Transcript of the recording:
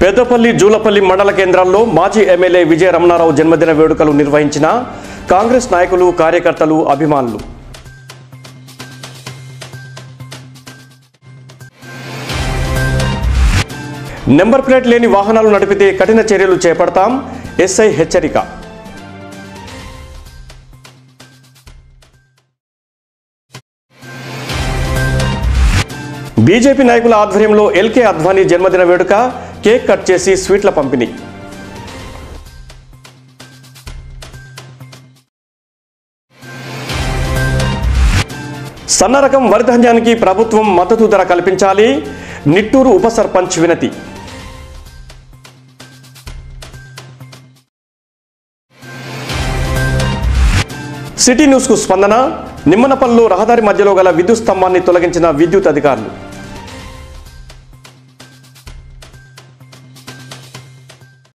పెద్దపల్లి జూలపల్లి మండల కేంద్రాల్లో మాజీ ఎమ్మెల్యే విజయ రమణారావు జన్మదిన వేడుకలు నిర్వహించిన కాంగ్రెస్ నాయకులు కార్యకర్తలు అభిమానులు నెంబర్ ప్లేట్ లేని వాహనాలు నడిపితే కఠిన చర్యలు చేపడతాం ఎస్ఐ హెచ్చరిక బీజేపీ నాయకుల ఆధ్వర్యంలో ఎల్కే అద్వానీ జన్మదిన వేడుక కేక్ కట్ చేసి స్వీట్ల పంపిణీ సన్న రకం వరి ధాన్యానికి ప్రభుత్వం మద్దతు ధర కల్పించాలి నిట్టూరు ఉప సర్పంచ్ వినతి సిటీ న్యూస్కు స్పందన నిమ్మనపల్లిలో రహదారి మధ్యలో గల విద్యుత్ స్తంభాన్ని తొలగించిన విద్యుత్ అధికారులు